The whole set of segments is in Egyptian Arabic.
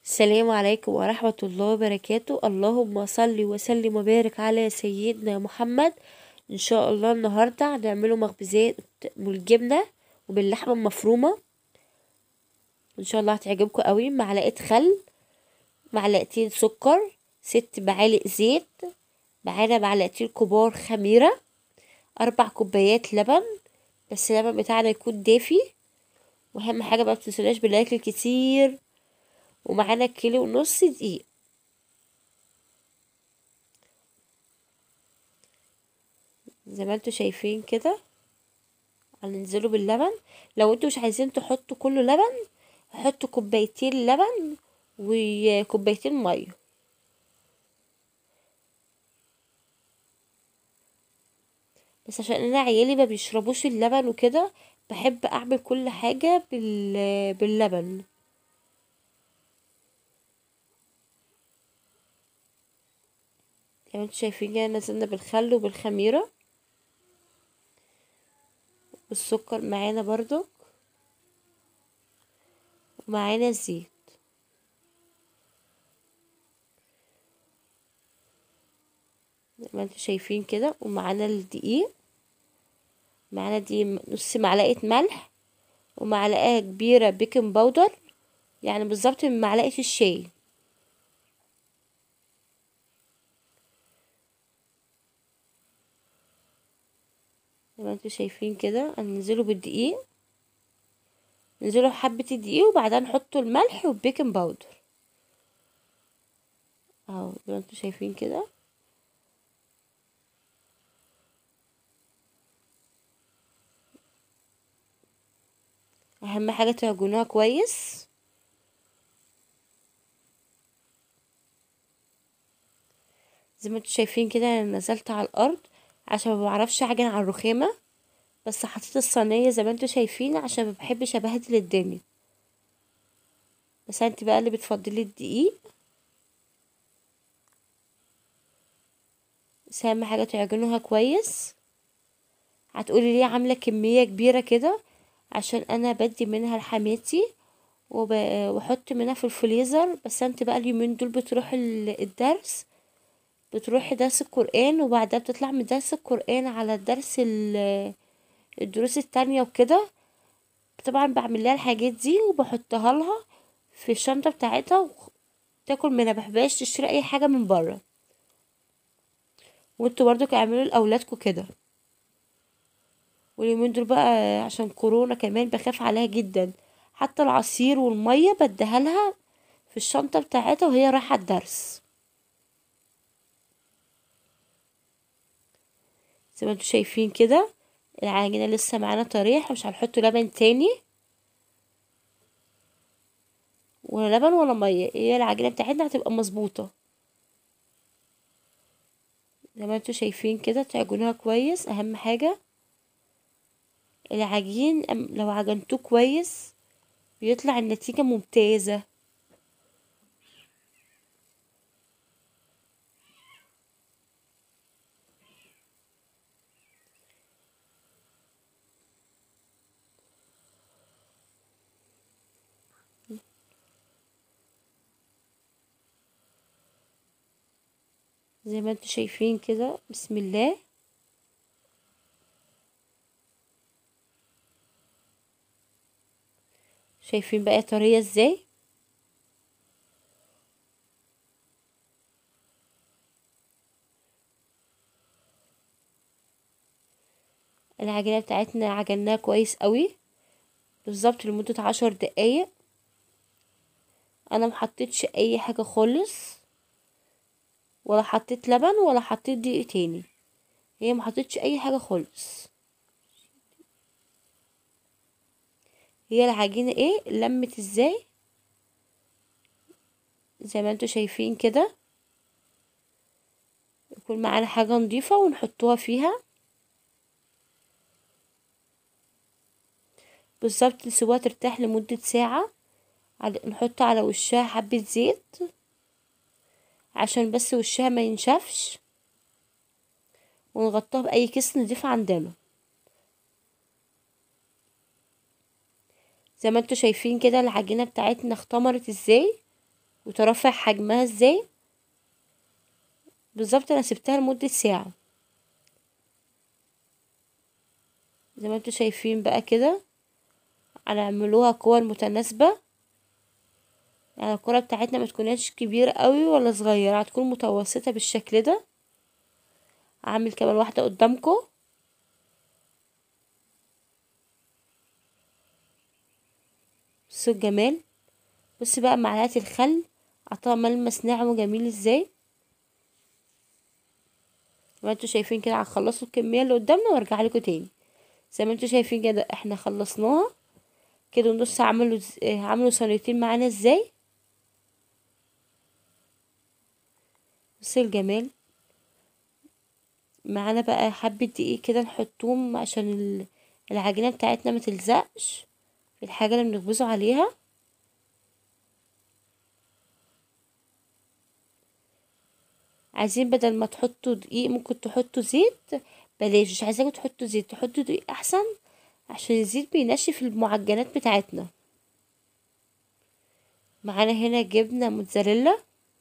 السلام عليكم ورحمة الله وبركاته اللهم صل وسلم وبارك على سيدنا محمد ان شاء الله النهاردة هنعمله مخبوزات بالجبنة وباللحمة المفرومة ان شاء الله هتعجبكم قوي معلقة خل معلقتين سكر ست معالق زيت معانا معلقتين كبار خميرة اربع كوبايات لبن بس اللبن بتاعنا يكون دافي واهم حاجة بقى متنسوناش بالاكل كتير ومعانا كيلو ونص دقيق زي ما انتوا شايفين كده هننزله باللبن لو انتوا مش عايزين تحطوا كله لبن حطوا كوبايتين لبن وكوبايتين ميه بس عشان انا عيالي ما بيشربوش اللبن وكده بحب اعمل كل حاجه بال... باللبن زي ما انتوا شايفين كده نزلنا بالخل وبالخميره والسكر معانا برضو ومعانا الزيت زي ما انتوا شايفين كده ومعانا الدقيق معانا دي نص معلقه ملح ومعلقه كبيره بيكنج باودر يعني بالظبط من معلقه الشاي زي ما انتوا شايفين كده هننزله بالدقيق ننزله حبة الدقيق وبعدها نحطه الملح والبيكنج باودر اهو زي ما انتوا شايفين كده اهم حاجة تعجنوها كويس زي ما انتوا شايفين كده انا نزلت على الارض عشان ما بعرفش اعجن على الرخامة بس حطيت الصينية زي ما انتوا شايفين عشان ما بحبش ابهدل الدنيا بس انت بقى اللي بتفضلي الدقيق بس اهم حاجة تعجنوها كويس هتقولي ليه عاملة كمية كبيرة كده عشان انا بدي منها لحماتي وب... واحط منها في الفريزر بس انت بقى اليومين دول بتروح الدرس بتروحي درس القرآن وبعدها بتطلع من درس القرآن على الدرس الدروس التانية وكده طبعا بعمل لها الحاجات دي وبحطها لها في الشنطة بتاعتها تاكل منها مبحبهاش تشتري اي حاجة من برا وانتوا برضو اعملوا لاولادكم كده واليومين دول بقى عشان كورونا كمان بخاف عليها جدا حتى العصير والمية بديها لها في الشنطة بتاعتها وهي رايحة الدرس زي ما انتوا شايفين كده العجينة لسه معانا طريح مش هنحط لبن تاني ولا لبن ولا مية هي العجينة بتاعتنا هتبقى مظبوطة زي ما انتوا شايفين كده تعجنوها كويس اهم حاجة العجين لو عجنتوه كويس بيطلع النتيجة ممتازة زي ما انتوا شايفين كده بسم الله شايفين بقى طرية ازاي العجينة بتاعتنا عجناها كويس قوي بالظبط لمدة عشر دقايق انا محطتش اي حاجة خالص ولا حطيت لبن ولا حطيت دقيق تاني هي ما حطيتش اي حاجه خالص هي العجينه ايه لمت ازاي زي ما انتوا شايفين كده يكون معانا حاجه نضيفه ونحطوها فيها بالظبط نسيبوها ترتاح لمده ساعه نحط على وشها حبه زيت عشان بس وشها ما ينشفش ونغطيها باي كيس نضيف عندنا زي ما انتوا شايفين كده العجينه بتاعتنا اختمرت ازاي وترفع حجمها ازاي بالظبط انا سبتها لمدة ساعة زي ما انتوا شايفين بقى كده هنعملوها كور متناسبة يعني الكرة بتاعتنا ما تكونش كبيرة قوي ولا صغيرة هتكون متوسطة بالشكل ده اعمل كمان واحدة قدامكم بصوا الجمال بص بقى معلقة الخل عطاها ملمس ناعم وجميل ازاي زي ما انتوا شايفين كده هنخلصوا الكمية اللي قدامنا وارجع لكم تاني زي ما انتوا شايفين كده احنا خلصناها كده نص عملوا عملوا صينيتين معانا ازاي بصي الجمال معانا بقى حبة دقيق كده نحطهم عشان العجينة بتاعتنا ما تلزقش في الحاجة اللي بنخبزه عليها عايزين بدل ما تحطوا دقيق ممكن تحطوا زيت بلاش مش عايزاكم تحطوا زيت تحطوا دقيق احسن عشان الزيت بينشف المعجنات بتاعتنا معانا هنا جبنة موتزاريلا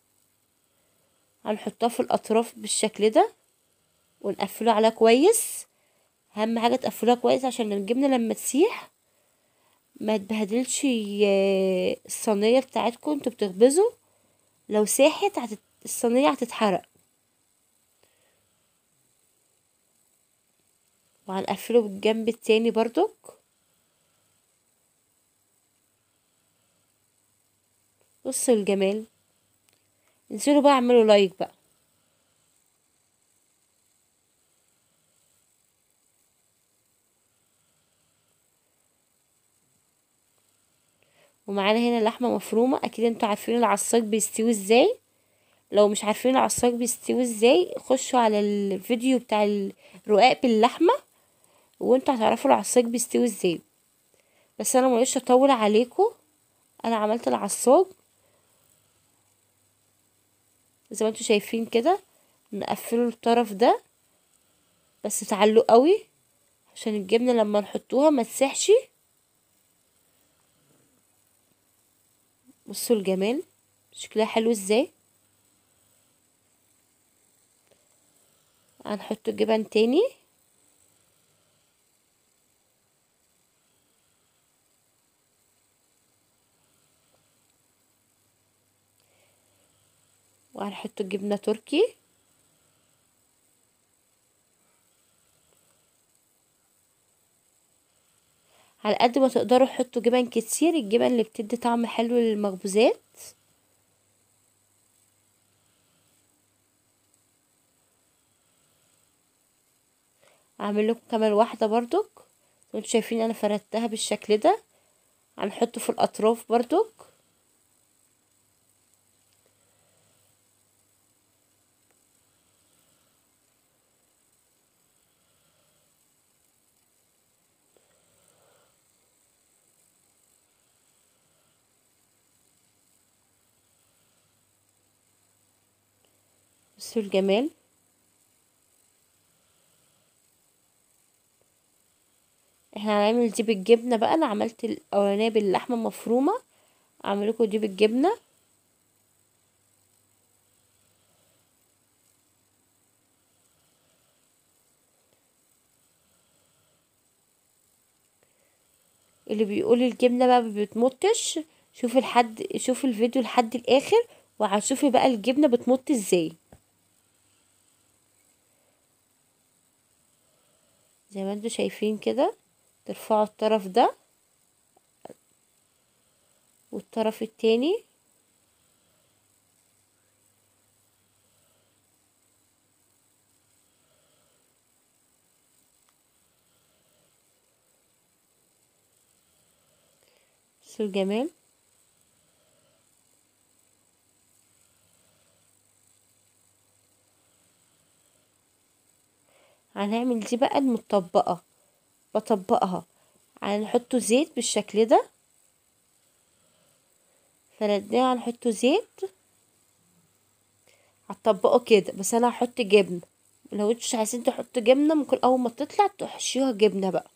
هنحطها في الاطراف بالشكل ده ونقفله عليها كويس اهم حاجه تقفلوها كويس عشان الجبنه لما تسيح ما تبهدلش الصينيه بتاعتكم انتوا بتخبزوا لو ساحت هتت... الصينيه هتتحرق وهنقفله بالجنب التاني برضك بصوا الجمال انزلوا بقى اعملوا لايك بقى ومعانا هنا لحمه مفرومه اكيد انتوا عارفين العصاج بيستوي ازاي لو مش عارفين العصاج بيستوي ازاي خشوا على الفيديو بتاع الرقاق باللحمه وانتوا هتعرفوا العصاج بيستوي ازاي بس انا مريش اطول عليكم انا عملت العصاج زي ما انتوا شايفين كده نقفله الطرف ده بس تعلوا قوي عشان الجبنه لما نحطوها ما تسحش بصوا الجمال شكلها حلو ازاي هنحط جبن تاني وهنحط جبنة تركي على قد ما تقدروا حطوا جبن كتير الجبن اللي بتدي طعم حلو للمخبوزات اعمل لكم كمان واحده برضك انتوا شايفين انا فردتها بالشكل ده هنحطه في الاطراف برضك بصوا الجمال احنا هنعمل دي بالجبنة بقى انا عملت الاولانية باللحمة المفرومة اعمل لكم دي بالجبنة اللي بيقول الجبنة بقى بتمطش شوف الحد شوف الفيديو لحد الاخر وهتشوفي بقى الجبنة بتمط ازاي زي ما انتوا شايفين كده ترفعوا الطرف ده والطرف التاني بصوا الجمال هنعمل دي بقى المطبقة بطبقها هنحطه زيت بالشكل ده فردناه هنحطه زيت هتطبقه كده بس انا هحط جبنة لو انتوا مش عايزين تحطوا جبنة ممكن اول ما تطلع تحشيها جبنة بقى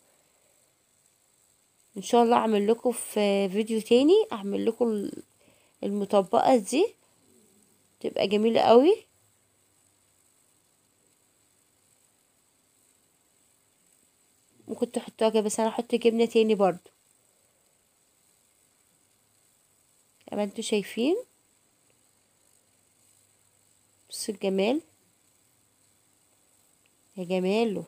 ان شاء الله اعمل لكم في فيديو تاني اعمل لكم المطبقة دي تبقى جميلة قوي ممكن تحطوها كده بس انا هحط جبنة تاني برضو زي ما انتوا شايفين بصوا الجمال يا جماله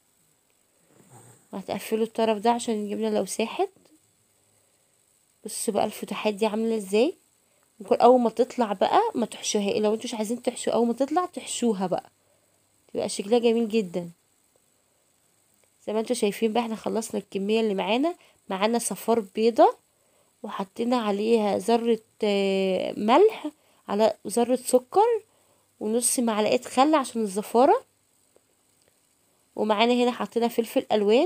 هتقفلوا الطرف ده عشان الجبنة لو ساحت بصوا بقى الفتحات دي عاملة ازاي ممكن اول ما تطلع بقى ما تحشوها لو انتوا مش عايزين تحشوا اول ما تطلع تحشوها بقى تبقى شكلها جميل جدا زي ما انتوا شايفين بقى احنا خلصنا الكمية اللي معانا معانا صفار بيضة وحطينا عليها ذرة ملح على ذرة سكر ونص معلقة خل عشان الزفارة ومعانا هنا حطينا فلفل الوان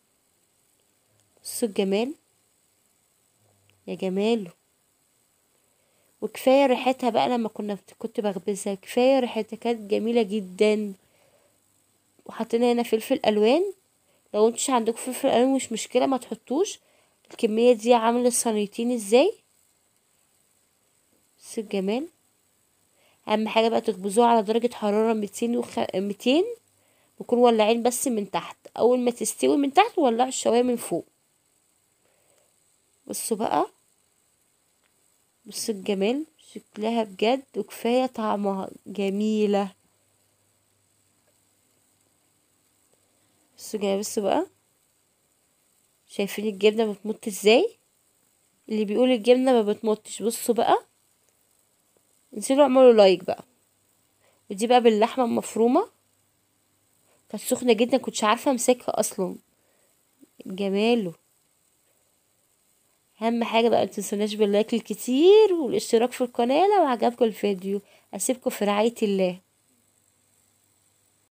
بصوا الجمال يا جماله وكفايه ريحتها بقى لما كنا كنت بخبزها كفايه ريحتها كانت جميله جدا وحطينا هنا فلفل الوان لو انتوش عندكم فلفل الوان مش مشكله ما تحطوش الكميه دي عامله صينيتين ازاي بصوا الجمال اهم حاجه بقى تخبزوها على درجه حراره ميتين وخ... ميتين نكون ولعين بس من تحت اول ما تستوي من تحت ولعوا الشوايه من فوق بصوا بقى بصوا الجمال شكلها بجد وكفايه طعمها جميله بصوا جمال بصوا بقى شايفين الجبنه بتمط ازاي اللي بيقول الجبنه ما بتمطش بصوا بقى انزلوا اعملوا لايك بقى ودي بقى باللحمه المفرومه كانت سخنه جدا كنتش عارفه امسكها اصلا جماله اهم حاجه بقى متنسوناش باللايك الكتير والاشتراك في القناه لو عجبكم الفيديو اسيبكم في رعايه الله